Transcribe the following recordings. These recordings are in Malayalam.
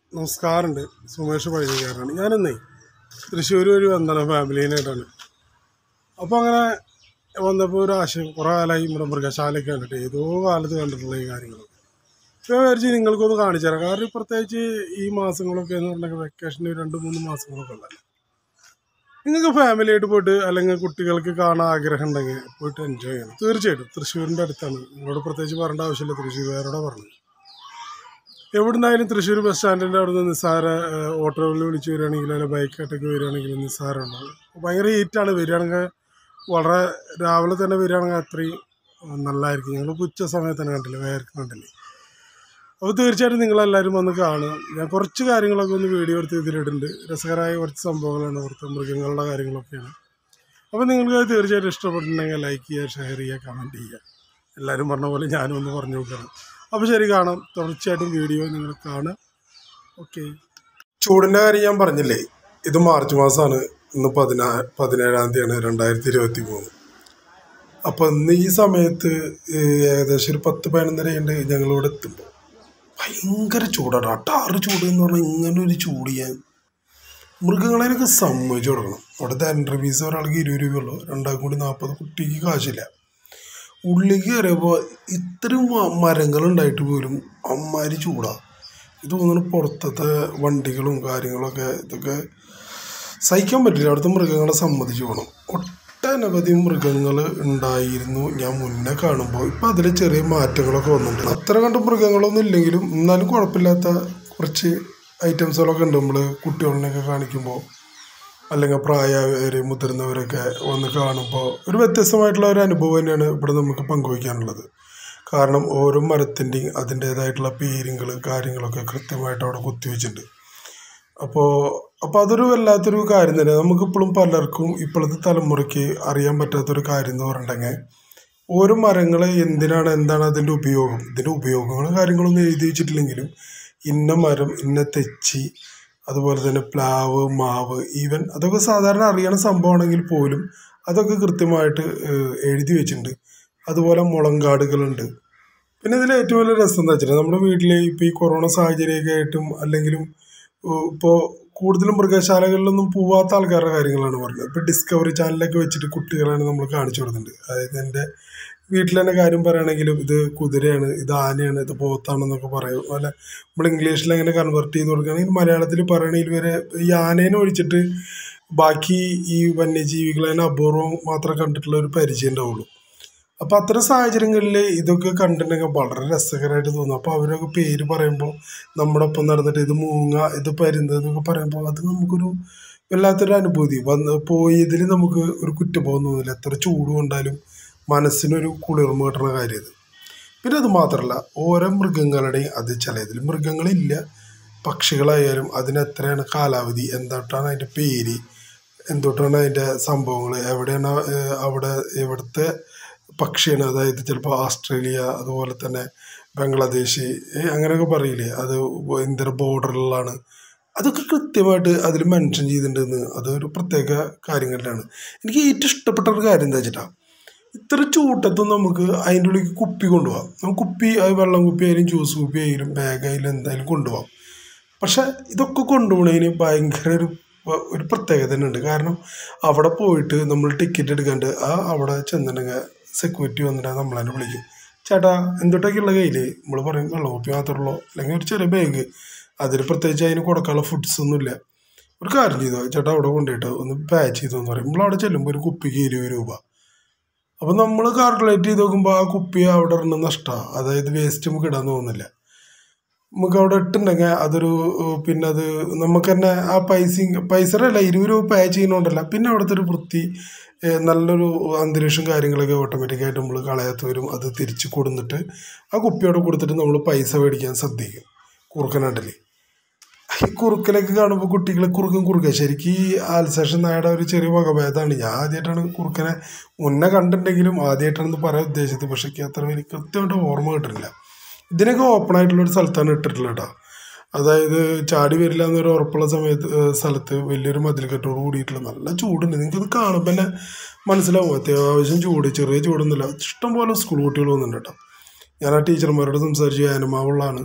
നമസ്കാരമുണ്ട് സുമേഷ് പഴയക്കാരനാണ് ഞാനിന്നേ തൃശ്ശൂർ ഒരു വന്നതാണ് ഫാമിലീനായിട്ടാണ് അപ്പോൾ അങ്ങനെ വന്നപ്പോൾ ഒരു ആശയം കുറേ കാലമായി നമ്മുടെ മൃഗശാലയൊക്കെ കണ്ടിട്ട് ഏതോ കാലത്ത് കണ്ടിട്ടുള്ള ഈ കാര്യങ്ങളൊക്കെ ഇപ്പോൾ ഞാൻ വിചാരിച്ച് നിങ്ങൾക്കൊന്ന് കാണിച്ചു തരാം കാരണം പ്രത്യേകിച്ച് ഈ മാസങ്ങളൊക്കെ എന്ന് പറഞ്ഞാൽ വെക്കേഷന് രണ്ട് മൂന്ന് മാസങ്ങളൊക്കെ ഉള്ളതല്ലേ നിങ്ങൾക്ക് ഫാമിലി ആയിട്ട് പോയിട്ട് അല്ലെങ്കിൽ കുട്ടികൾക്ക് കാണാൻ ആഗ്രഹം ഉണ്ടെങ്കിൽ പോയിട്ട് എൻജോയ് ചെയ്യണം തീർച്ചയായിട്ടും തൃശ്ശൂരിൻ്റെ അടുത്താണ് നിങ്ങളോട് പ്രത്യേകിച്ച് പറയേണ്ട ആവശ്യമില്ല തൃശ്ശൂരുകാരോടെ പറഞ്ഞു എവിടുന്നായാലും തൃശ്ശൂർ ബസ് സ്റ്റാൻഡിൻ്റെ അവിടെ നിന്ന് നിസ്സാര ഏഹ്, ഓട്ടോയിൽ വിളിച്ച് വരികയാണെങ്കിൽ അല്ലെങ്കിൽ ബൈക്കായിട്ടൊക്കെ വരികയാണെങ്കിൽ നിസ്സാരം ഉണ്ടാവും ഭയങ്കര ഹീറ്റാണ് വരികയാണെങ്കിൽ വളരെ രാവിലെ തന്നെ വരികയാണെങ്കിൽ അത്രയും ഏഹ്, നല്ലതായിരിക്കും ഞങ്ങൾ ഉച്ച സമയത്ത് തന്നെ കണ്ടില്ലേ വേർക്ക് കണ്ടില്ലേ അപ്പോൾ തീർച്ചയായിട്ടും നിങ്ങളെല്ലാവരും വന്ന് കാണുക ഞാൻ കുറച്ച് കാര്യങ്ങളൊക്കെ ഒന്ന് വീഡിയോ എടുത്ത് ഇതിലിടുന്നുണ്ട് രസകരമായ കുറച്ച് സംഭവങ്ങളാണ് കുറച്ച് മൃഗങ്ങളുടെ കാര്യങ്ങളൊക്കെയാണ് അപ്പോൾ നിങ്ങൾക്ക് അത് തീർച്ചയായിട്ടും ഇഷ്ടപ്പെട്ടിട്ടുണ്ടെങ്കിൽ ലൈക്ക് ചെയ്യുക ഷെയർ ചെയ്യുക കമൻറ്റ് ചെയ്യുക എല്ലാവരും പറഞ്ഞ പോലെ ഞാനും ഒന്ന് പറഞ്ഞു നോക്കണം അപ്പോൾ ശരി കാണാം തുടർച്ചയായിട്ടും വീഡിയോ നിങ്ങൾ കാണുക ഓക്കെ ചൂടിൻ്റെ കാര്യം ഞാൻ പറഞ്ഞില്ലേ ഇത് മാർച്ച് മാസമാണ് ഇന്ന് പതിനാ പതിനേഴാം തീയതിയാണ് രണ്ടായിരത്തി ഇരുപത്തി മൂന്ന് അപ്പോൾ ഇന്ന് ഈ സമയത്ത് ഏഹ്, ഏകദേശം ഒരു പത്ത് പതിനൊന്നര ഉണ്ട് ഞങ്ങളിവിടെ എത്തുമ്പോൾ ഭയങ്കര ചൂടാണ് അട്ടാറ് ചൂട് എന്ന് പറഞ്ഞാൽ ഇങ്ങനെ ഒരു ചൂട് ഞാൻ മൃഗങ്ങളെയൊക്കെ സമ്മതിച്ചു കൊടുക്കണം അവിടുത്തെ എൻട്രി ഫീസ് ഒരാൾക്ക് ഇരുപത് രൂപയുള്ളൂ രണ്ടാൾക്കും കൂടി നാൽപ്പത് കുട്ടിക്ക് കാശില്ല ഉള്ളിലേക്ക് കയറിയപ്പോൾ ഇത്രയും മ- മരങ്ങളുണ്ടായിട്ട് പോലും അമ്മാതിരി ചൂടാ ഇത് തോന്നുന്നു പുറത്തത്തെ വണ്ടികളും കാര്യങ്ങളൊക്കെ ഇതൊക്കെ സഹിക്കാൻ പറ്റില്ല അവിടുത്തെ മൃഗങ്ങളെ സമ്മതിച്ചു പോകണം ഒട്ടനവധി മൃഗങ്ങൾ ഉണ്ടായിരുന്നു ഞാൻ മുന്നേ കാണുമ്പോൾ ഇപ്പം അതിൽ ചെറിയ മാറ്റങ്ങളൊക്കെ വന്നിട്ടുണ്ട് അത്ര കണ്ട് മൃഗങ്ങളൊന്നും ഇല്ലെങ്കിലും എന്നാലും കുഴപ്പമില്ലാത്ത കുറച്ച് ഐറ്റംസുകളൊക്കെ ഉണ്ട് നമ്മൾ കുട്ടികളിനെയൊക്കെ കാണിക്കുമ്പോൾ അല്ലെങ്കിൽ പ്രായമായവർ മുതിർന്നവരൊക്കെ വന്ന് കാണുമ്പോൾ ഒരു വ്യത്യസ്തമായിട്ടുള്ള ഒരു അനുഭവം തന്നെയാണ് ഇവിടെ നമുക്ക് പങ്കുവയ്ക്കാനുള്ളത് കാരണം ഓരോ മരത്തിൻ്റെയും അതിൻ്റേതായിട്ടുള്ള പേരുകൾ കാര്യങ്ങളൊക്കെ കൃത്യമായിട്ട് അവിടെ കുത്തിവെച്ചിട്ടുണ്ട് അപ്പോൾ അപ്പോൾ അതൊരു വല്ലാത്തൊരു കാര്യം തന്നെ നമുക്കിപ്പോഴും പലർക്കും ഇപ്പോഴത്തെ തലമുറയ്ക്ക് അറിയാൻ പറ്റാത്തൊരു കാര്യം എന്ന് പറഞ്ഞിട്ടുണ്ടെങ്കിൽ ഓരോ മരങ്ങൾ എന്തിനാണ് എന്താണ് അതിൻ്റെ ഉപയോഗം ഇതിൻ്റെ ഉപയോഗങ്ങളും കാര്യങ്ങളൊന്നും എഴുതി വെച്ചിട്ടില്ലെങ്കിലും ഇന്ന മരം ഇന്ന തെച്ചി അതുപോലെ തന്നെ പ്ലാവ് മാവ് ഈവൻ അതൊക്കെ സാധാരണ അറിയണ സംഭവമാണെങ്കിൽ പോലും അതൊക്കെ കൃത്യമായിട്ട് ഏഹ്, എഴുതി വെച്ചിട്ടുണ്ട് അതുപോലെ മുളങ്കാടുകളുണ്ട് പിന്നെ ഇതിൽ ഏറ്റവും വലിയ രസം എന്താ വെച്ചാൽ നമ്മുടെ വീട്ടിൽ ഇപ്പോൾ ഈ കൊറോണ സാഹചര്യമൊക്കെ ആയിട്ടും അല്ലെങ്കിലും ഇപ്പോൾ കൂടുതലും മൃഗശാലകളിലൊന്നും പോവാത്ത ആൾക്കാരുടെ കാര്യങ്ങളാണ് പറഞ്ഞത് ഇപ്പോൾ ഡിസ്കവറി ചാനലൊക്കെ വെച്ചിട്ട് കുട്ടികളാണ് നമ്മൾ കാണിച്ചു കൊടുക്കുന്നുണ്ട് അതായത് എൻ്റെ വീട്ടിൽ തന്നെ കാര്യം പറയുകയാണെങ്കിലും ഇത് കുതിരയാണ് ഇത് ആനയാണ് ഇത് പോത്താണെന്നൊക്കെ പറയും അല്ല നമ്മൾ ഇംഗ്ലീഷിൽ അങ്ങനെ കൺവെർട്ട് ചെയ്ത് കൊടുക്കുകയാണെങ്കിൽ മലയാളത്തിൽ പറയണമെങ്കിൽ വരെ ഈ ആനേനെ ഒഴിച്ചിട്ട് ബാക്കി ഈ വന്യജീവികളെ തന്നെ അപൂർവം മാത്രം കണ്ടിട്ടുള്ള ഒരു പരിചയം ഉണ്ടാവുള്ളൂ അപ്പോൾ അത്തരം സാഹചര്യങ്ങളിൽ ഇതൊക്കെ കണ്ടിട്ടുണ്ടെങ്കിൽ വളരെ രസകരമായിട്ട് തോന്നും അപ്പോൾ അവരൊക്കെ പേര് പറയുമ്പോൾ നമ്മുടെ ഒപ്പം നടന്നിട്ട് ഇത് മൂങ്ങ ഇത് പരുന്ത് എന്നൊക്കെ പറയുമ്പോൾ അത് നമുക്കൊരു വല്ലാത്തൊരു അനുഭൂതി വന്ന് പോയതിൽ നമുക്ക് ഒരു കുറ്റബോധം തോന്നില്ല എത്ര ചൂട് കൊണ്ടാലും മനസ്സിനൊരു കുളിർമ കിട്ടുന്ന കാര്യം ഇത് പിന്നെ അത് മാത്രമല്ല ഓരോ മൃഗങ്ങളുടെയും അത് ചിലതിൽ മൃഗങ്ങളില്ല പക്ഷികളായാലും അതിന് എത്രയാണ് കാലാവധി എന്തൊട്ടാണ് അതിൻ്റെ പേര് എന്തൊട്ടാണ് അതിൻ്റെ സംഭവങ്ങൾ എവിടെയാണ് ഏഹ്, അവിടെ എവിടുത്തെ പക്ഷിയാണ് അതായത് ചിലപ്പോൾ ഓസ്ട്രേലിയ അതുപോലെ തന്നെ ബംഗ്ലാദേശ് ഏഹ്, അങ്ങനെയൊക്കെ പറയില്ലേ അത് ഇന്ത്യ ബോർഡറിലാണ് അതൊക്കെ കൃത്യമായിട്ട് അതിൽ മെൻഷൻ ചെയ്തിട്ടുണ്ടെന്ന് അതൊരു പ്രത്യേക കാര്യങ്ങളിലാണ് എനിക്ക് ഏറ്റവും ഇഷ്ടപ്പെട്ട ഒരു കാര്യം എന്താ വെച്ചിട്ടാ ഇത്ര ചൂട്ടത്തും നമുക്ക് അതിൻ്റെ ഉള്ളിലേക്ക് കുപ്പി കൊണ്ടുപോകാം നമുക്ക് കുപ്പി അത് വെള്ളം കുപ്പി ആയാലും ജ്യൂസ് കുപ്പി ആയാലും ബാഗ് ആയാലും എന്തായാലും കൊണ്ടുപോകാം പക്ഷെ ഇതൊക്കെ കൊണ്ടുപോകണതിന് ഭയങ്കര ഒരു ഒരു പ്രത്യേകത തന്നെ ഉണ്ട് കാരണം അവിടെ പോയിട്ട് നമ്മൾ ടിക്കറ്റ് എടുക്കാണ്ട് ആ അവിടെ ചെന്നിട്ടുണ്ടെങ്കിൽ സെക്യൂരിറ്റി വന്നിട്ട് നമ്മളെ വിളിക്കും ചേട്ടാ എന്തൊട്ടൊക്കെയുള്ള കയ്യിൽ നമ്മൾ പറയും വെള്ളം കുപ്പി മാത്രമേ ഉള്ളൂ അല്ലെങ്കിൽ ഒരു ചെറിയ ബാഗ് അതിൽ പ്രത്യേകിച്ച് അതിന് കൊടുക്കാനുള്ള ഫുഡ്സ് ഒന്നുമില്ല ഒരു കാര്യം ചെയ്തോ ചേട്ടാ അവിടെ കൊണ്ടുപോയിട്ട് ഒന്ന് പാച്ച് ചെയ്തോന്ന് പറയും നമ്മൾ അവിടെ ചെല്ലുമ്പോൾ ഒരു കുപ്പിക്ക് ഇരുപത് രൂപ അപ്പം നമ്മൾ കാൽക്കുലേറ്റ് ചെയ്ത് നോക്കുമ്പോൾ ആ കുപ്പി അവിടെ ഇടുന്ന നഷ്ടമാണ് അതായത് വേസ്റ്റ് നമുക്ക് ഇടാൻ തോന്നുന്നില്ല നമുക്ക് അവിടെ ഇട്ടുണ്ടെങ്കിൽ അതൊരു ഏഹ്, പിന്നെ അത് നമുക്ക് തന്നെ ആ പൈസ പൈസയുടെ അല്ല ഇരുപത് രൂപ പേ ചെയ്യുന്നതുകൊണ്ടല്ല പിന്നെ അവിടുത്തെ ഒരു വൃത്തി ഏഹ്, നല്ലൊരു അന്തരീക്ഷം കാര്യങ്ങളൊക്കെ ഓട്ടോമാറ്റിക്കായിട്ട് നമ്മൾ കളയാത്ത വരും അത് തിരിച്ച് കൊടുത്തിട്ട് ആ കുപ്പിയോടെ കൊടുത്തിട്ട് നമ്മൾ പൈസ മേടിക്കാൻ ശ്രദ്ധിക്കും കുറുക്കനാട്ടിൽ ഈ കുറുക്കലൊക്കെ കാണുമ്പോൾ കുട്ടികളെ കുറുക്കൻ കുറുക്കൻ ശരിക്കും ഈ ആൽസേഷൻ നായുടെ ഒരു ചെറിയ വകഭേദമാണ് ഞാൻ ആദ്യമായിട്ടാണ് കുറുക്കനെ മുന്നേ കണ്ടിട്ടുണ്ടെങ്കിലും ആദ്യമായിട്ടാണെന്ന് പറയാൻ ഉദ്ദേശിച്ചത് പക്ഷേ എനിക്ക് അത്ര വലിയ കൃത്യമായിട്ട് ഓർമ്മ കിട്ടുന്നില്ല ഇതിനൊക്കെ ഓപ്പൺ ആയിട്ടുള്ള ഒരു സ്ഥലത്താണ് ഇട്ടിട്ടുള്ളത് കേട്ടോ അതായത് ചാടി വരില്ല എന്നൊരു ഉറപ്പുള്ള സമയത്ത് ഏഹ് സ്ഥലത്ത് വലിയൊരു മതിൽക്കെട്ടോട് കൂടിയിട്ടുള്ള നല്ല ചൂടുണ്ട് നിങ്ങൾക്കത് കാണുമ്പോൾ തന്നെ മനസ്സിലാവും അത്യാവശ്യം ചൂട് ചെറിയ ചൂടൊന്നുമില്ല ഇഷ്ടംപോലെ സ്കൂൾ കുട്ടികൾ വന്നിട്ടുണ്ട് കേട്ടോ ഞാൻ ആ ടീച്ചർമാരോട് സംസാരിച്ചു ആനമാവുള്ളതാണ്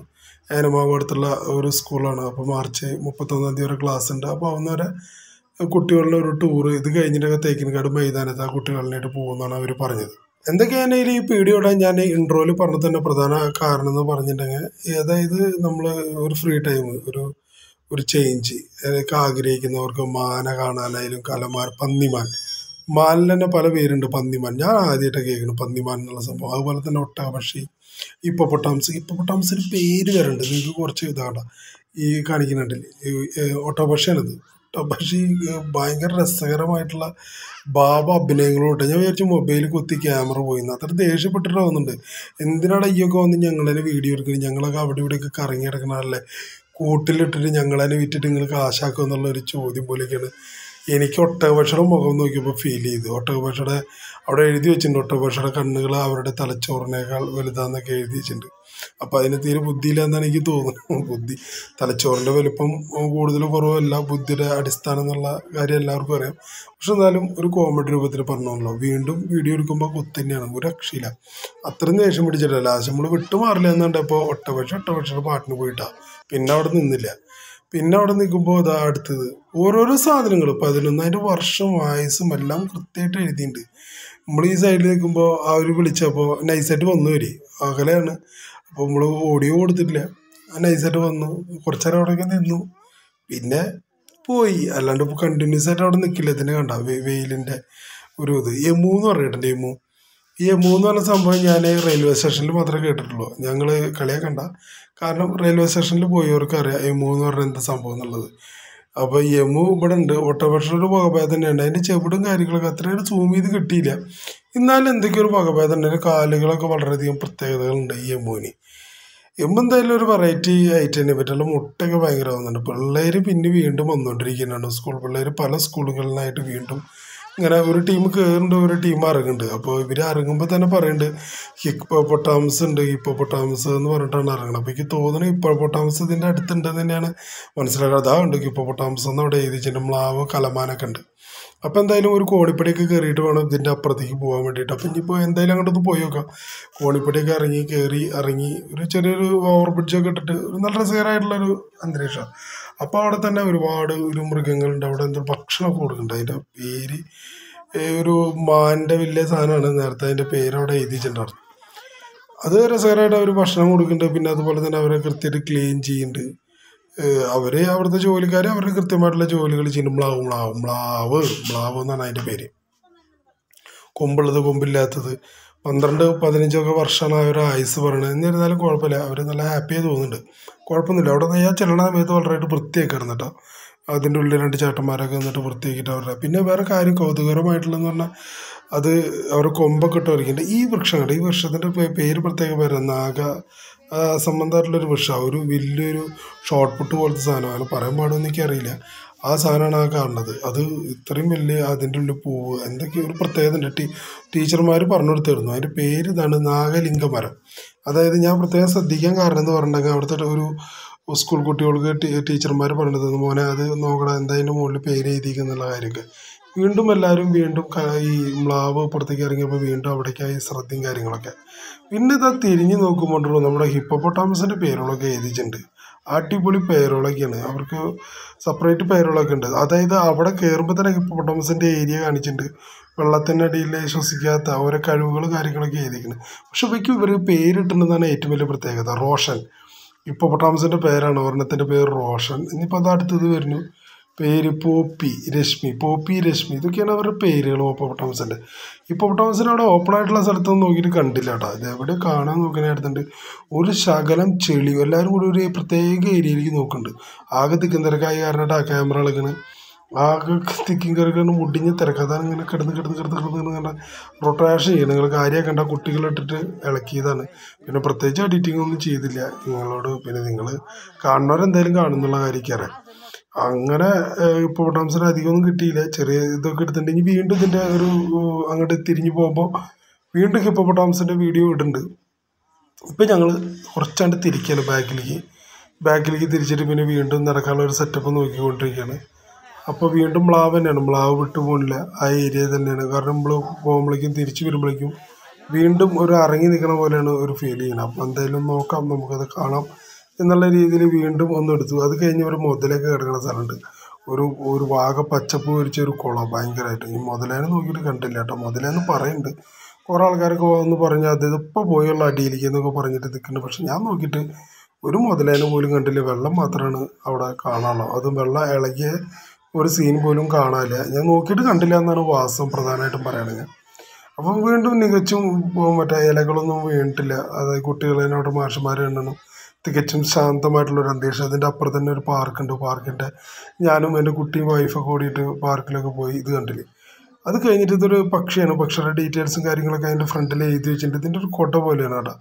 ഏനമാവ് അടുത്തുള്ള ഒരു സ്കൂളാണ് അപ്പോൾ മാർച്ച് മുപ്പത്തൊന്നാം തീയതി വരെ ക്ലാസ് ഉണ്ട് അപ്പോൾ അന്നേരം കുട്ടികളുടെ ഒരു ടൂറ് ഇത് കഴിഞ്ഞിട്ടൊക്കെ തേക്കിൻകാട് മൈതാനത്ത് ആ കുട്ടികളിനായിട്ട് പോകുമെന്നാണ് അവർ പറഞ്ഞത് എന്തൊക്കെയാണ് ഈ പീഡിയോടെ ഞാൻ ഇൻട്രോയിൽ പറഞ്ഞ തന്നെ പ്രധാന കാരണം എന്ന് പറഞ്ഞിട്ടുണ്ടെങ്കിൽ അതായത് നമ്മൾ ഒരു ഫ്രീ ടൈം ഒരു ഒരു ചേഞ്ച് അതൊക്കെ ആഗ്രഹിക്കുന്നവർക്ക് മാന കാണാനായാലും കലമാൻ പന്നിമാൻ മാനിൽ തന്നെ പല പേരുണ്ട് പന്നിമാൻ ഞാൻ ആദ്യമായിട്ടാണ് കേൾക്കുന്നത് പന്നിമാൻ എന്നുള്ള സംഭവം അതുപോലെ തന്നെ ഒട്ടകപക്ഷി ഇപ്പൊപ്പൊട്ടാംസ് ഇപ്പൊപ്പൊട്ടാംസിന് പേര് വരുന്നുണ്ട് നിങ്ങൾക്ക് കുറച്ച് ഇതാണ്ട ഈ കാണിക്കുന്നുണ്ടല്ലേ ഈ ഒട്ടകപക്ഷിയാണിത് ഒട്ടകപക്ഷി ഭയങ്കര രസകരമായിട്ടുള്ള ഭാവ അഭിനയങ്ങളുണ്ട് ഞാൻ വിചാരിച്ചു മൊബൈൽ കുത്തി ക്യാമറ പോയിന്ന് അത്ര ദേഷ്യപ്പെട്ടിട്ട് തോന്നുന്നുണ്ട് എന്തിനാണ് അയ്യൊക്കെ വന്ന് ഞങ്ങളതിനെ വീഡിയോ എടുക്കുന്നത് ഞങ്ങളൊക്കെ അവിടെ ഇവിടെയൊക്കെ കറങ്ങി കിടക്കണല്ലേ കൂട്ടിലിട്ടിട്ട് ഞങ്ങളതിനെ വിറ്റിട്ട് നിങ്ങൾ കാശാക്കും എന്നുള്ള ഒരു ചോദ്യം പോലെയൊക്കെയാണ് എനിക്ക് ഒട്ടകപക്ഷിയുടെ മുഖം നോക്കിയപ്പോൾ ഫീൽ ചെയ്തു ഒട്ടകപക്ഷിയുടെ അവിടെ എഴുതി വെച്ചിട്ടുണ്ട് ഒട്ടകപക്ഷിയുടെ കണ്ണുകൾ അവരുടെ തലച്ചോറിനേക്കാൾ വലുതാന്നൊക്കെ എഴുതി വെച്ചിട്ടുണ്ട് അപ്പോൾ അതിന് തീരെ ബുദ്ധിയില്ലാന്നാണ് എനിക്ക് തോന്നുന്നത് ബുദ്ധി തലച്ചോറിൻ്റെ വലുപ്പം കൂടുതൽ കുറവല്ല ബുദ്ധിയുടെ അടിസ്ഥാനം എന്നുള്ള കാര്യം എല്ലാവർക്കും അറിയാം പക്ഷെ എന്നാലും ഒരു കോമഡി രൂപത്തിൽ പറഞ്ഞോളൂ വീണ്ടും വീഡിയോ എടുക്കുമ്പോൾ കുത്ത് തന്നെയാണ് ഒരു രക്ഷയില്ല അത്രയും ദേഷ്യം പിടിച്ചിട്ടില്ല ലാസ്റ്റ് നമ്മൾ വിട്ടുമാറില്ല എന്നുണ്ടപ്പോൾ ഒട്ടപക്ഷ ഒട്ടപക്ഷയുടെ പാട്ടിന് പോയിട്ടാ പിന്നെ അവിടെ നിന്നില്ല പിന്നെ അവിടെ നിൽക്കുമ്പോൾ ഇതാ അടുത്തത് ഓരോരോ സാധനങ്ങൾ പതിനൊന്നതിൻ്റെ വർഷം വയസ്സും എല്ലാം കൃത്യമായിട്ട് എഴുതിയിട്ടുണ്ട് നമ്മൾ ഈ സൈഡിൽ നിൽക്കുമ്പോൾ അവർ വിളിച്ചപ്പോൾ നൈസായിട്ട് വന്നു വരി അകലെയാണ് അപ്പോൾ നമ്മൾ ഓഡിയോ കൊടുത്തിട്ടില്ല ആ നൈസായിട്ട് വന്നു കുറച്ച് നേരം അവിടെയൊക്കെ നിന്നു പിന്നെ പോയി അല്ലാണ്ട് ഇപ്പോൾ കണ്ടിന്യൂസ് ആയിട്ട് അവിടെ നിൽക്കില്ല ഇതിനെ കണ്ട വെയിലിൻ്റെ ഒരു ഇത് എമു എന്ന് പറഞ്ഞിട്ടുണ്ട് എമു ഈ എമു എന്ന് പറഞ്ഞ സംഭവം ഞാൻ റെയിൽവേ സ്റ്റേഷനിൽ മാത്രമേ കേട്ടിട്ടുള്ളൂ ഞങ്ങൾ കളിയാക്കണ്ട കാരണം റെയിൽവേ സ്റ്റേഷനിൽ പോയവർക്ക് അറിയാം എമു എന്ന് പറഞ്ഞാൽ എന്താ സംഭവം എന്നുള്ളത് അപ്പോൾ എമു ഇവിടെ ഉണ്ട് ഒട്ടപക്ഷയുടെ വകഭേദം തന്നെയുണ്ട് അതിൻ്റെ ചെവിടും കാര്യങ്ങളൊക്കെ അത്രയും സൂം ചെയ്ത് കിട്ടിയില്ല എന്നാലും എന്തൊക്കെയോ ഒരു വകഭേദം ഉണ്ട് അതിൻ്റെ കാലുകളൊക്കെ വളരെയധികം പ്രത്യേകതകളുണ്ട് ഈ എമ്മുവിന് എമ്മ എന്തായാലും ഒരു വെറൈറ്റി ഐറ്റത്തിനെ പറ്റിയുള്ള മുട്ടയൊക്കെ ഭയങ്കര ആവുന്നുണ്ട് പിള്ളേർ പിന്നെ വീണ്ടും വന്നുകൊണ്ടിരിക്കുന്നുണ്ട് സ്കൂൾ പിള്ളേർ പല സ്കൂളുകളിലായിട്ട് വീണ്ടും ഇങ്ങനെ ഒരു ടീം കയറുന്നുണ്ട് ഒരു ടീം ഇറങ്ങുന്നുണ്ട് അപ്പോൾ ഇവർ ഇറങ്ങുമ്പോൾ തന്നെ പറയുന്നുണ്ട് ഹിപ്പോ പൊട്ടാമസ് ഉണ്ട് ഹിപ്പോ പൊട്ടാമസ് എന്ന് പറഞ്ഞിട്ടാണ് ഇറങ്ങുന്നത് അപ്പോൾ എനിക്ക് തോന്നുന്നു ഹിപ്പോ പൊട്ടാമസ് ഇതിൻ്റെ അടുത്തുണ്ടെന്ന് തന്നെയാണ് മനസ്സിലാക്കുന്നത് അതാ ഉണ്ട് ഹിപ്പോ പൊട്ടാമസ് എന്ന് അവിടെ എഴുതിച്ചിട്ടുണ്ട് മ്ലാവ് കലമാനൊക്കെ ഉണ്ട് അപ്പോൾ എന്തായാലും ഒരു കോണിപ്പടിയൊക്കെ കയറിയിട്ട് വേണം ഇതിൻ്റെ അപ്പുറത്തേക്ക് പോകാൻ വേണ്ടിയിട്ട് അപ്പോൾ ഇനിയിപ്പോൾ എന്തായാലും അങ്ങോട്ടൊന്ന് പോയി നോക്കാം കോണിപ്പടിയൊക്കെ ഇറങ്ങി കയറി ഇറങ്ങി ഒരു ചെറിയൊരു ഓവർ ബ്രിഡ്ജൊക്കെ ഇട്ടിട്ട് ഒരു നല്ല രസകരമായിട്ടുള്ളൊരു അന്തരീക്ഷമാണ് അപ്പോൾ അവിടെ തന്നെ ഒരുപാട് ഒരു മൃഗങ്ങളുണ്ട് അവിടെ എന്തോ ഭക്ഷണമൊക്കെ കൊടുക്കുന്നുണ്ട് അതിൻ്റെ പേര് ഏ, ഒരു മാൻ്റെ വലിയ സാധനമാണ് നേരത്തെ അതിൻ്റെ പേര് അവിടെ എഴുതിയിട്ടുണ്ടായിരുന്നു അത് രസകരമായിട്ട് അവർ ഭക്ഷണം കൊടുക്കുന്നുണ്ട് പിന്നെ അതുപോലെ തന്നെ അവരെ കൃത്യമായിട്ട് ക്ലീൻ ചെയ്യുന്നുണ്ട് ഏഹ് അവര് അവിടുത്തെ ജോലിക്കാർ അവരുടെ കൃത്യമായിട്ടുള്ള ജോലികൾ ചെയ്യും മ്ലാവ് മ്ലാവ് മ്ലാവ് മ്ലാവ് എന്നാണ് അതിൻ്റെ പേര് കൊമ്പുള്ളത് കൊമ്പില്ലാത്തത് പന്ത്രണ്ട് പതിനഞ്ചൊക്കെ വർഷമാണ് അവർ ആയുസ് പറയണത് എന്നിരുന്നാലും കുഴപ്പമില്ല അവർ നല്ല ഹാപ്പി ആയി തോന്നുന്നുണ്ട് കുഴപ്പമൊന്നുമില്ല അവിടെ നിന്ന് ഞാൻ ചെല്ലണ സമയത്ത് വളരെയായിട്ട് വൃത്തിയാക്കായിരുന്നു കേട്ടോ അതിൻ്റെ ഉള്ളിൽ രണ്ട് ചേട്ടന്മാരൊക്കെ നിന്നിട്ട് വൃത്തിയാക്കിയിട്ട് അവരുടെ പിന്നെ വേറെ കാര്യം കൗതുകരമായിട്ടുള്ളതെന്ന് പറഞ്ഞാൽ അത് അവർ കൊമ്പൊക്കെ ഇട്ട് വരയ്ക്കുന്നുണ്ട് ഈ വൃക്ഷം കണ്ടോ ഈ വൃക്ഷത്തിൻ്റെ പേ- പേര് പ്രത്യേകം പേര് നാഗ ആ, സംബന്ധമായിട്ടുള്ളൊരു വൃക്ഷമാണ് ഒരു വലിയൊരു ഷോർട്ട് പുട്ട് പോലത്തെ സാധനം അങ്ങനെ പറയാൻ പാടുമെന്ന് എനിക്കറിയില്ല ആ സാധനമാണ് ആ കാണുന്നത് അത് ഇത്രയും വലിയ അതിൻ്റെ ഉള്ളിൽ പൂവ് എന്തൊക്കെയോ ഒരു പ്രത്യേകത ഉണ്ട് ടീ ടീച്ചർമാർ പറഞ്ഞു കൊടുത്തിരുന്നു അതിൻ്റെ പേര് ഇതാണ് നാഗലിംഗമരം അതായത് ഞാൻ പ്രത്യേകം ശ്രദ്ധിക്കാൻ കാരണം എന്ന് പറഞ്ഞിട്ടുണ്ടെങ്കിൽ അവിടുത്തെ ഒരു സ്കൂൾ കുട്ടികൾക്ക് ടീച്ചർമാർ പറഞ്ഞത് മോനെ അത് നോക്കണം എന്താ അതിൻ്റെ മുകളിൽ പേര് എഴുതിക്കുന്നുള്ള കാര്യമൊക്കെ വീണ്ടും എല്ലാവരും വീണ്ടും ക- ഈ മ്ലാവ് പുറത്തേക്ക് ഇറങ്ങിയപ്പോൾ വീണ്ടും അവിടേക്കായി ശ്രദ്ധയും കാര്യങ്ങളൊക്കെ പിന്നെ ഇതാ തിരിഞ്ഞു നോക്കുമ്പോണ്ടല്ലോ നമ്മുടെ ഹിപ്പോപ്പൊട്ടാമസിൻ്റെ പേരുകളൊക്കെ എഴുതിയിട്ടുണ്ട് അടിപൊളി പേരുകളൊക്കെയാണ് അവർക്ക് സെപ്പറേറ്റ് പേരുകളൊക്കെ ഉണ്ട് അതായത് അവിടെ കയറുമ്പോൾ തന്നെ ഹിപ്പോപ്പൊട്ടാമസിൻ്റെ ഏരിയ കാണിച്ചിട്ടുണ്ട് വെള്ളത്തിനടിയിൽ ശ്വസിക്കാത്ത ഓരോ കഴിവുകൾ കാര്യങ്ങളൊക്കെ എഴുതിക്കുന്നത് പക്ഷെ ഇവയ്ക്ക് ഇവർ പേരിട്ടുണ്ടെന്നാണ് ഏറ്റവും വലിയ പ്രത്യേകത റോഷൻ ഹിപ്പോപ്പൊട്ടാമസിൻ്റെ പേരാണ് ഒരെണ്ണത്തിൻ്റെ പേര് റോഷൻ ഇനിയിപ്പോൾ അത് അടുത്തത് വരുന്നു പേര് പോപ്പി രശ്മി പോപ്പി രശ്മി ഇതൊക്കെയാണ് അവരുടെ പേരുകൾ ഓപ്പോട്ടോമസിൻ്റെ ഇപ്പോട്ടോമസിന് അവിടെ ഓപ്പൺ ആയിട്ടുള്ള സ്ഥലത്തൊന്നും നോക്കിയിട്ട് കണ്ടില്ല കേട്ടോ ഇത് എവിടെ കാണാൻ നോക്കാനായിട്ടുണ്ട് ഒരു ശകലം ചെളി എല്ലാവരും കൂടി ഒരു പ്രത്യേക ഏരിയയിലേക്ക് നോക്കുന്നുണ്ട് ആകെ തിക്കുന്തരക്കായി കാരണമായിട്ട് ആ ക്യാമറ കളിക്കണ് ആകെ തിക്കും കയറിക്കാണ് മുടിഞ്ഞ് തിരക്കാതാണ് ഇങ്ങനെ കിടന്ന് കിടന്ന് കിടന്ന് കിടന്ന് കണ്ട റൊട്ടേഷൻ ചെയ്യണം നിങ്ങൾ കാര്യം കണ്ട കുട്ടികളിട്ടിട്ട് ഇളക്കിയതാണ് പിന്നെ പ്രത്യേകിച്ച് എഡിറ്റിംഗ് ഒന്നും ചെയ്തില്ല നിങ്ങളോട് പിന്നെ നിങ്ങൾ കാണുന്നവരെന്തായാലും കാണുന്നുള്ള കാര്യമൊക്കെ അറിയാം അങ്ങനെ ഇപ്പോൾ ഡാംസിന് അധികമൊന്നും കിട്ടിയില്ല ചെറിയ ഇതൊക്കെ എടുത്തിട്ടുണ്ടെങ്കിൽ വീണ്ടും ഇതിൻ്റെ ഒരു ഏഹ്, അങ്ങോട്ട് തിരിഞ്ഞു പോകുമ്പോൾ വീണ്ടും ഹിപ്പോപ്പൊട്ടാംസിൻ്റെ വീഡിയോ ഇടുന്നുണ്ട് ഇപ്പം ഞങ്ങൾ കുറച്ചാണ്ട് തിരിക്കുകയാണ് ബാക്കിലേക്ക് ബാക്കിലേക്ക് തിരിച്ചിട്ട് പിന്നെ വീണ്ടും നടക്കാനുള്ള ഒരു സെറ്റപ്പ് നോക്കിക്കൊണ്ടിരിക്കുകയാണ് അപ്പോൾ വീണ്ടും മ്ലാവ് തന്നെയാണ് മ്ലാവ് വിട്ടു പോകില്ല ആ ഏരിയ തന്നെയാണ് കാരണം നമ്മൾ പോകുമ്പോഴേക്കും തിരിച്ചു വരുമ്പോഴേക്കും വീണ്ടും ഒരു ഇറങ്ങി നിൽക്കണ പോലെയാണ് ഒരു ഫീൽ ചെയ്യുന്നത് അപ്പോൾ എന്തായാലും നോക്കാം നമുക്കത് കാണാം എന്നുള്ള രീതിയിൽ വീണ്ടും ഒന്ന് എടുത്തു അത് കഴിഞ്ഞ് ഒരു മുതലൊക്കെ കിടക്കുന്ന സ്ഥലമുണ്ട് ഒരു ഒരു വാഗ പച്ചപ്പ് പിടിച്ച ഒരു കുളം ഭയങ്കരമായിട്ട് ഈ മുതലേനെ നോക്കിയിട്ട് കണ്ടില്ല കേട്ടോ മുതലേന്ന് പറയുന്നുണ്ട് കുറേ ആൾക്കാരൊക്കെ വന്ന് പറഞ്ഞ് അത് ഇപ്പോൾ പോയുള്ള അടിയിലേക്ക് എന്നൊക്കെ പറഞ്ഞിട്ട് നിൽക്കുന്നുണ്ട് പക്ഷെ ഞാൻ നോക്കിയിട്ട് ഒരു മുതലേനെ പോലും കണ്ടില്ല വെള്ളം മാത്രമാണ് അവിടെ കാണാനുള്ളത് അതും വെള്ളം ഇളകിയ ഒരു സീൻ പോലും കാണാനില്ല ഞാൻ നോക്കിയിട്ട് കണ്ടില്ല എന്നാണ് വാസം പ്രധാനമായിട്ടും പറയുകയാണെങ്കിൽ അപ്പം വീണ്ടും മികച്ചും മറ്റേ ഇലകളൊന്നും വീണിട്ടില്ല അതായത് കുട്ടികളെ അവിടെ മാഷന്മാർ എണ്ണണം തികച്ചും ശാന്തമായിട്ടുള്ള ഒരു അന്തരീക്ഷം അതിൻ്റെ അപ്പുറത്ത് തന്നെ ഒരു പാർക്കുണ്ട് പാർക്കിൻ്റെ ഞാനും എൻ്റെ കുട്ടിയും വൈഫൊക്കെ കൂടിയിട്ട് പാർക്കിലൊക്കെ പോയി ഇത് കണ്ടില്ലേ അത് കഴിഞ്ഞിട്ട് ഇതൊരു പക്ഷിയാണ് പക്ഷിയുടെ ഡീറ്റെയിൽസും കാര്യങ്ങളൊക്കെ അതിൻ്റെ ഫ്രണ്ടിൽ എഴുതി വെച്ചിട്ടുണ്ട് ഇതിൻ്റെ ഒരു കൊട്ട പോലെയാണ് കേട്ടോ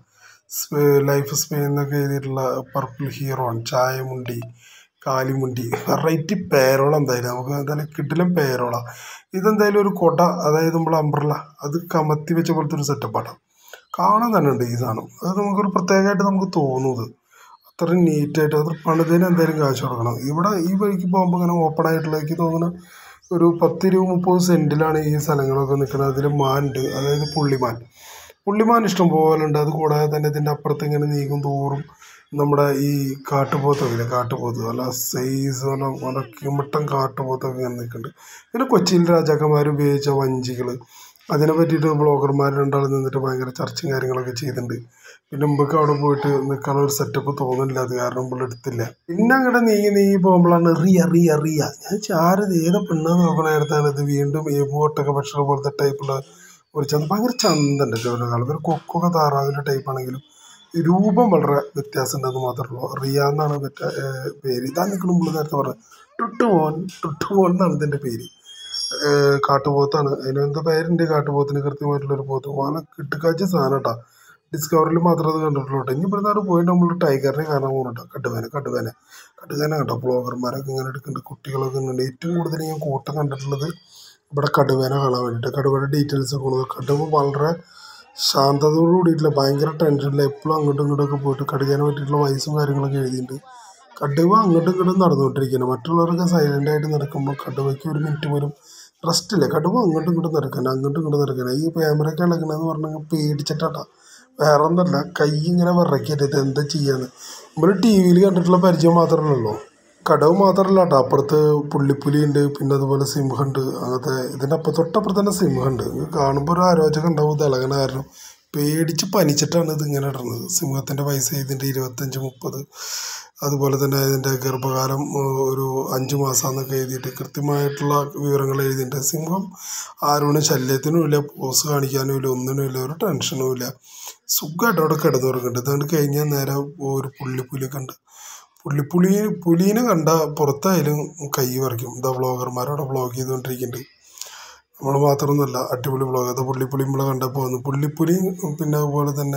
ലൈഫ് സ്പെയിൻ എന്നൊക്കെ എഴുതിയിട്ടുള്ള പർപ്പിൾ ഹീറോൺ ചായമുണ്ടി കാലിമുണ്ടി വെറൈറ്റി പേരോളം എന്തായാലും നമുക്ക് എന്തായാലും കിട്ടിലും പേരോള ഇതെന്തായാലും ഒരു കൊട അതായത് നമ്മൾ അംബ്രല അത് കമത്തി വെച്ച പോലത്തെ ഒരു സെറ്റപ്പാണ് കാണാൻ തന്നെ ഉണ്ട് ഈ സാധനം അത് നമുക്കൊരു പ്രത്യേകമായിട്ട് നമുക്ക് തോന്നുന്നത് അത്രയും നീറ്റായിട്ട് അത് പണിതതിന് എന്തായാലും കാശ് കൊടുക്കണം ഇവിടെ ഈ വഴിക്ക് പോകുമ്പോൾ ഇങ്ങനെ ഓപ്പൺ ആയിട്ടുള്ള എനിക്ക് തോന്നുന്നു ഒരു പത്ത് ഇരുപത് മുപ്പത് സെൻറ്റിലാണ് ഈ സ്ഥലങ്ങളൊക്കെ നിൽക്കുന്നത് അതിൽ മാനുണ്ട് അതായത് പുള്ളിമാൻ പുള്ളിമാൻ ഇഷ്ടം പോലെ ഉണ്ട് അത് കൂടാതെ തന്നെ ഇതിൻ്റെ അപ്പുറത്ത് ഇങ്ങനെ നീങ്ങും തോറും നമ്മുടെ ഈ കാട്ടുപോത്തൊക്കെ ഇല്ലേ കാട്ടുപോത്ത് നല്ല സൈസ് നല്ല നല്ല കിമട്ടൻ കാട്ടുപോത്തൊക്കെ ഇങ്ങനെ നിൽക്കുന്നുണ്ട് പിന്നെ കൊച്ചിയിൽ രാജാക്കന്മാർ ഉപയോഗിച്ച വഞ്ചികൾ അതിനെ പറ്റിയിട്ട് ബ്ലോഗർമാർ രണ്ടാൾ നിന്നിട്ട് ഭയങ്കര ചർച്ചയും കാര്യങ്ങളൊക്കെ ചെയ്തിട്ടുണ്ട് പിന്നെ മുമ്പൊക്കെ അവിടെ പോയിട്ട് നിൽക്കാനുള്ള ഒരു സെറ്റപ്പ് തോന്നുന്നില്ല അത് കാരണം നമ്മൾ എടുത്തില്ല പിന്നെ അങ്ങോട്ട് നീങ്ങി നീങ്ങി പോകുമ്പോഴാണ് റിയ റിയ റിയ ഞാൻ ചാര് ഏത് പെണ്ണെന്ന് നോക്കണ നേരത്താണ് ഇത് വീണ്ടും ഏബോട്ടൊക്കെ പക്ഷികളെ പോലത്തെ ടൈപ്പുള്ള ഒരു ചന്ത ഭയങ്കര ചന്തണ്ട് ചോദിക്കുന്ന കാണുന്നത് ഒരു കൊക്കൊക്കെ താറാവിൻ്റെ ടൈപ്പ് ആണെങ്കിലും രൂപം വളരെ വ്യത്യാസം ഉണ്ടെന്ന് മാത്രമേ ഉള്ളൂ റിയ എന്നാണ് മറ്റേ ഏഹ്, പേര് ഇതാ നിൽക്കുന്ന മുമ്പ് നേരത്തെ പറഞ്ഞത് ടുട്ടുമോൻ ടുട്ടുമോൻ എന്നാണ് ഇതിൻ്റെ പേര് ഏഹ്, കാട്ടുപോത്താണ് അതിന് എന്താ പേരുണ്ട് കാട്ടുപോത്തിന് കൃത്യമായിട്ടുള്ളൊരു പോത്ത് വളരെ കിട്ടുകാച്ച സാധനം കേട്ടോ ഡിസ്കവറിൽ മാത്രമേ അത് കണ്ടിട്ടുള്ളൂ കേട്ടോ ഇനി ഇവിടുന്ന് അവിടെ പോയിട്ട് നമ്മൾ ടൈഗറിനെ കാണാൻ പോകുന്നുണ്ടോ കടുവേന കടുവേന കടുവേന കേട്ടോ ബ്ലോഗർമാരൊക്കെ ഇങ്ങനെ എടുക്കുന്നുണ്ട് കുട്ടികളൊക്കെ ഉണ്ട് ഏറ്റവും കൂടുതൽ ഞാൻ കൂട്ടം കണ്ടിട്ടുള്ളത് ഇവിടെ കടുവേന കാണാൻ വേണ്ടിയിട്ട് കടുവയുടെ ഡീറ്റെയിൽസ് ഒക്കെ കൊടുക്കുന്നത് കടുവ വളരെ ശാന്തതയോട് കൂടിയിട്ടില്ല ഭയങ്കര ടെൻഷനില്ല എപ്പോഴും അങ്ങോട്ടും ഇങ്ങോട്ടും ഒക്കെ പോയിട്ട് കടുവേനെ പറ്റിയിട്ടുള്ള വയസ്സും കാര്യങ്ങളൊക്കെ എഴുതിയിട്ടുണ്ട് കടുവ അങ്ങോട്ടും ഇങ്ങോട്ടും നടന്നുകൊണ്ടിരിക്കുകയാണ് മറ്റുള്ളവരൊക്കെ സൈലൻ്റ് ആയിട്ട് നടക്കുമ്പോൾ കടുവയ്ക്ക് ഒരു മിനിറ്റ് പോലും റെസ്റ്റ് ഇല്ല കടുവ അങ്ങോട്ടും ഇങ്ങോട്ടും നടക്കാൻ അങ്ങോട്ടും ഇങ്ങോട്ടും നടക്കാൻ ഈ ക്യാമറയൊക്കെ ഇളകണമെന്ന് പറഞ്ഞാൽ പേടിച്ചിട്ടാ വേറെ ഒന്നല്ല കൈ ഇങ്ങനെ വിറക്കിയിട്ട് ഇത് എന്താ ചെയ്യാന്ന് നമ്മൾ ടി വിയിൽ കണ്ടിട്ടുള്ള പരിചയം മാത്രമേ ഉള്ളൂ കടവ് മാത്രമല്ല കേട്ടോ അപ്പുറത്ത് പുള്ളിപ്പുലി ഉണ്ട് പിന്നെ അതുപോലെ സിംഹമുണ്ട് അങ്ങനത്തെ ഇതിൻ്റെ അപ്പുറത്ത് തൊട്ടപ്പുറത്ത് തന്നെ സിംഹമുണ്ട് ഇത് കാണുമ്പോൾ ഒരു ആരോചകം ഉണ്ടാവും ഇത് ഇളകണ കാരണം പേടിച്ച് പനിച്ചിട്ടാണ് ഇത് ഇങ്ങനെ ഇടുന്നത് സിംഹത്തിൻ്റെ പൈസ ഇതിൻ്റെ ഇരുപത്തഞ്ച് മുപ്പത് അതുപോലെ തന്നെ ഇതിൻ്റെ ഗർഭകാലം ഏഹ്, ഒരു അഞ്ച് മാസമെന്നൊക്കെ എഴുതിയിട്ട് കൃത്യമായിട്ടുള്ള വിവരങ്ങൾ എഴുതിയിട്ടുണ്ട് സിംഹം ആരോടും ശല്യത്തിനും ഇല്ല പോസ് കാണിക്കാനും ഇല്ല ഒന്നിനും ഇല്ല ഒരു ടെൻഷനും ഇല്ല സുഖമായിട്ട് അവിടെ കിടന്നുറങ്ങുന്നുണ്ട് ഇതുകൊണ്ട് കഴിഞ്ഞാൽ നേരെ ഒരു പുള്ളിപ്പുലിയൊക്കെ ഉണ്ട് പുള്ളിപ്പുലി പുലീനെ കണ്ട പുറത്തായാലും കൈ പറിക്കും ഇതാ വ്ളോഗർമാരവിടെ വ്ളോഗ് ചെയ്തുകൊണ്ടിരിക്കുന്നുണ്ട് നമ്മൾ മാത്രമൊന്നുമല്ല അടിപൊളി വ്ളോഗ് അത് പുള്ളിപ്പുലി നമ്മളെ കണ്ടപ്പോൾ വന്നു പുള്ളിപ്പുലി പിന്നെ അതുപോലെ തന്നെ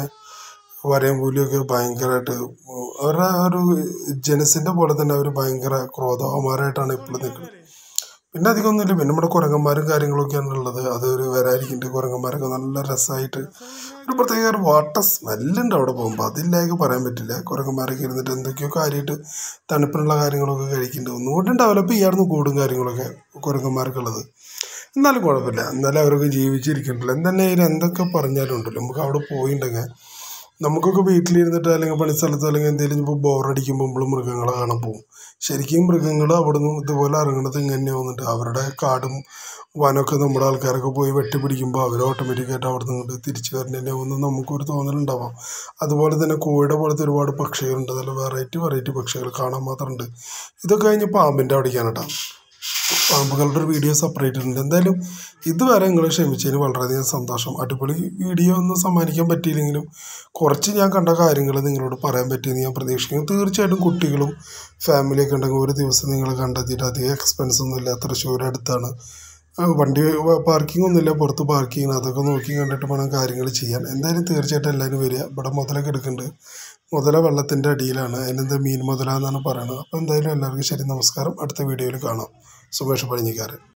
വരയും പുലിയൊക്കെ ഭയങ്കരമായിട്ട് അവരുടെ ആ ഒരു ജനസിൻ്റെ പോലെ തന്നെ അവർ ഭയങ്കര ക്രോധവന്മാരായിട്ടാണ് ഇപ്പോഴും നിൽക്കുന്നത് പിന്നെ അധികമൊന്നുമില്ല പിന്നെ നമ്മുടെ കുരങ്ങന്മാരും കാര്യങ്ങളൊക്കെയാണ് ഉള്ളത് അത് ഒരു വരാതിരിക്കുന്നുണ്ട് കുരങ്ങന്മാരൊക്കെ നല്ല രസമായിട്ട് ഒരു പ്രത്യേക ഒരു വാട്ടർ സ്മെല്ലുണ്ട് അവിടെ പോകുമ്പോൾ അതില്ലായൊക്കെ പറയാൻ പറ്റില്ല കുരങ്ങന്മാരൊക്കെ ഇരുന്നിട്ട് എന്തൊക്കെയോ കാര്യമായിട്ട് തണുപ്പിനുള്ള കാര്യങ്ങളൊക്കെ കഴിക്കുന്നുണ്ട് ഒന്നുകൂടി ഡെവലപ്പ് ചെയ്യാറുണ്ട് കൂടും കാര്യങ്ങളൊക്കെ കുരങ്ങന്മാർക്കുള്ളത് എന്നാലും കുഴപ്പമില്ല എന്നാലും അവരൊക്കെ ജീവിച്ചിരിക്കണ്ടല്ലോ എന്തെങ്കിലും എന്തൊക്കെ പറഞ്ഞാലും ഉണ്ടല്ലോ നമുക്ക് അവിടെ പോയിട്ടുണ്ടെങ്കിൽ നമുക്കൊക്കെ വീട്ടിലിരുന്നിട്ട് അല്ലെങ്കിൽ പണിസ്ഥലത്ത് അല്ലെങ്കിൽ എന്തെങ്കിലും ഇപ്പോൾ ബോറടിക്കുമ്പോൾ നമ്മൾ മൃഗങ്ങളെ കാണാൻ പോകും ശരിക്കും മൃഗങ്ങൾ അവിടെ നിന്ന് ഇതുപോലെ ഇറങ്ങണത് ഇങ്ങനെ വന്നിട്ട് അവരുടെ കാടും വനമൊക്കെ നമ്മുടെ ആൾക്കാരൊക്കെ പോയി വെട്ടിപ്പിടിക്കുമ്പോൾ അവർ ഓട്ടോമാറ്റിക്കായിട്ട് അവിടെ നിന്ന് തിരിച്ചു വരണേനെ ഒന്ന് നമുക്കൊരു തോന്നലുണ്ടാവാം അതുപോലെ തന്നെ കോഴിയുടെ പോലത്തെ ഒരുപാട് പക്ഷികളുണ്ട് നല്ല വെറൈറ്റി വെറൈറ്റി പക്ഷികൾ കാണാൻ മാത്രമുണ്ട് ഇതൊക്കെ കഴിഞ്ഞ് പാമ്പിൻ്റെ അവിടേക്കാണ് കേട്ടോ പാമ്പുകളുടെ ഒരു വീഡിയോ സെപ്പറേറ്റ് ഉണ്ട് എന്തായാലും ഇതുവരെ നിങ്ങൾ ക്ഷമിച്ചതിന് വളരെയധികം സന്തോഷം അടിപൊളി വീഡിയോ ഒന്നും സമ്മാനിക്കാൻ പറ്റിയില്ലെങ്കിലും കുറച്ച് ഞാൻ കണ്ട കാര്യങ്ങൾ നിങ്ങളോട് പറയാൻ പറ്റിയെന്ന് ഞാൻ പ്രതീക്ഷിക്കുന്നു തീർച്ചയായിട്ടും കുട്ടികളും ഫാമിലിയൊക്കെ ഉണ്ടെങ്കിൽ ഒരു ദിവസം നിങ്ങൾ കണ്ടെത്തിയിട്ട് അധികം എക്സ്പെൻസ് ഒന്നുമില്ല തൃശ്ശൂർ അടുത്താണ് ആ, വണ്ടി പാർക്കിംഗ് ഒന്നുമില്ല പുറത്ത് പാർക്കിംഗ് അതൊക്കെ നോക്കി കണ്ടിട്ട് വേണം കാര്യങ്ങൾ ചെയ്യാൻ എന്തായാലും തീർച്ചയായിട്ടും എല്ലാവരും വരിക ഇവിടെ മുതലൊക്കെ എടുക്കുന്നുണ്ട് മുതല വെള്ളത്തിൻ്റെ അടിയിലാണ് അതിനെന്താ മീൻ മുതല എന്നാണ് പറയുന്നത് അപ്പോൾ എന്തായാലും എല്ലാവർക്കും ശരി നമസ്കാരം അടുത്ത വീഡിയോയിൽ കാണാം സുമേഷ് പഴഞ്ഞിക്കാരൻ